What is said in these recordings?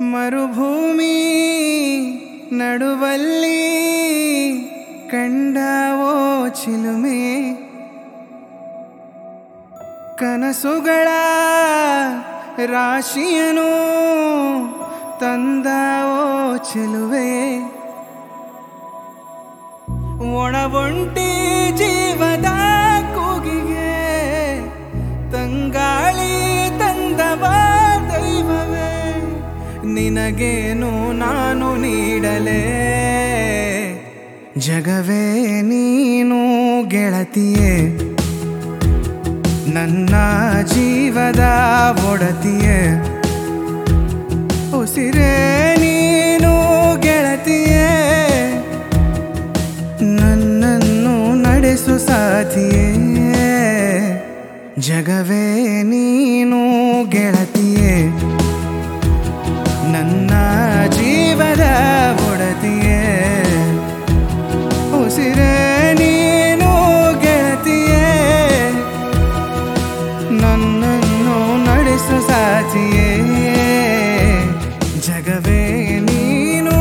ಮರುಭೂಮಿ ನಡುವಲ್ಲಿ ಕಂಡವೋ ಚಿಲುಮೆ ಕನಸುಗಳ ರಾಶಿಯನು ತಂದವೋ ಚೆಲುವೆ ಒಣಬೊಂಟಿ ಜೀವದ ಕೂಗಿಗೆ ತಂಗಾಳಿ ತಂದವ ದೈವವೇ ನಿನಗೇನು ನಾನು ನೀಡಲೇ ಜಗವೇ ನೀನು ಗೆಳತಿಯೇ ನನ್ನ ಜೀವದ ಒಡತಿಯೇ ಉಸಿರೇ ನೀನು ಗೆಳತಿಯೇ ನನ್ನನ್ನು ನಡೆಸು ಸಾಥಿಯೇ ಜಗವೇ ನೀನು ಗೆಳತಿಯೇ ನನ್ನ ಜೀವದ ಒಡತಿಯೇ ಉಸಿರೇ ನೀನು ಗೆಳತಿಯೇ ನನ್ನನ್ನು ನಡೆಸು ಸಾಥಿಯೇ ಜಗವೇ ನೀನು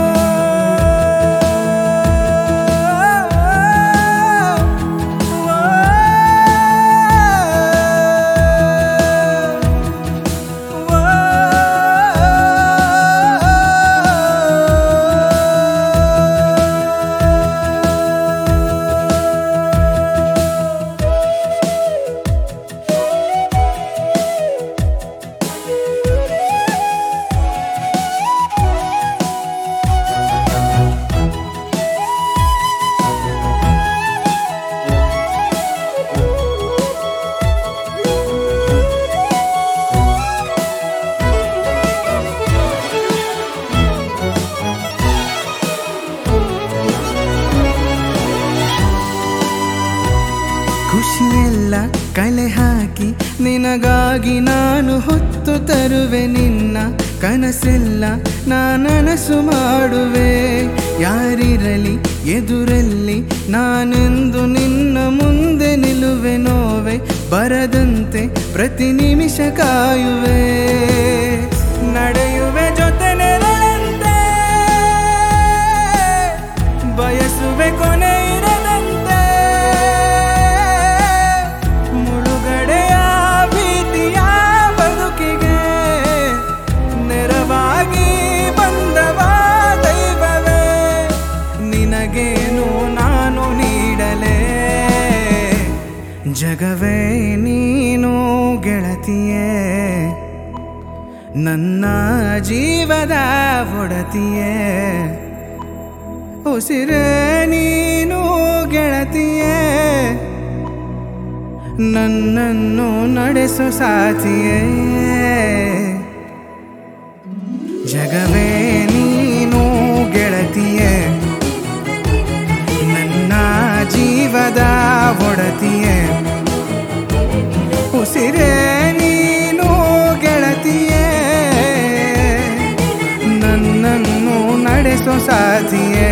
ಖುಷಿಯೆಲ್ಲ ಕಲೆ ಹಾಕಿ ನಿನಗಾಗಿ ನಾನು ಹೊತ್ತು ತರುವೆ ನಿನ್ನ ಕನಸೆಲ್ಲ ನಾನನಸು ಮಾಡುವೆ ಯಾರಿರಲಿ ಎದುರಲ್ಲಿ ನಾನೆಂದು ನಿನ್ನ ಮುಂದೆ ನಿಲ್ಲುವೆ ನೋವೆ ಬರದಂತೆ ಪ್ರತಿ ನಿಮಿಷ ಕಾಯುವೆ ನಡೆಯುವೆ ಜೊತೆ ನೆರಳಂತೆ ಬಯಸುವೆ ಕೊನೆ ಇರದಂತೆ ಮುಳುಗಡೆಯ ಭೀತಿಯ ಬದುಕಿಗೆ ನೆರವಾಗಿ ಬಂದವ ದೈವವೇ ನಿನಗೇನು ನಾನು ನೀಡಲೇ ಜಗವೇ ನೀನು ಗೆಳತಿಯೇ ನನ್ನ ಜೀವದ ಒಡತಿಯೇ ಉಸಿರೇ ನೀನು ಗೆಳತಿಯೇ ನನ್ನನ್ನು ನಡೆಸು ಸಾಥಿಯೇ ಜಗವೇ ನೀನು ಗೆಳತಿಯೇ ನನ್ನ ಜೀವದ ಒಡತಿಯೇ ಉಸಿರೇ ನೀನು ಗೆಳತಿಯೇ ನನ್ನನ್ನು ನಡೆಸೋ ಸಾಥಿಯೇ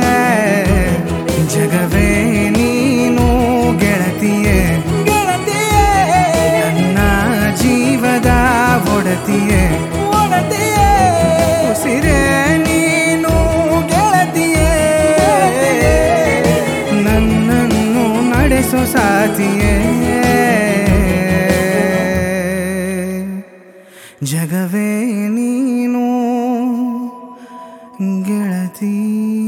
ಜಗವೇ ನೀನು ಗೆಳತಿಯೇ ಗೆಳತಿಯೇ ನನ್ನ ಜೀವದ ಒಡತಿಯೇ ಒಡತಿಯೇ ಉಸಿರೇ ನೀನು ಗೆಳತಿಯೇ ನನ್ನನ್ನು ನಡೆಸೋ ಸಾಥಿಯೇ ಜಗವೇ ನೀನು ಗೆಳತಿ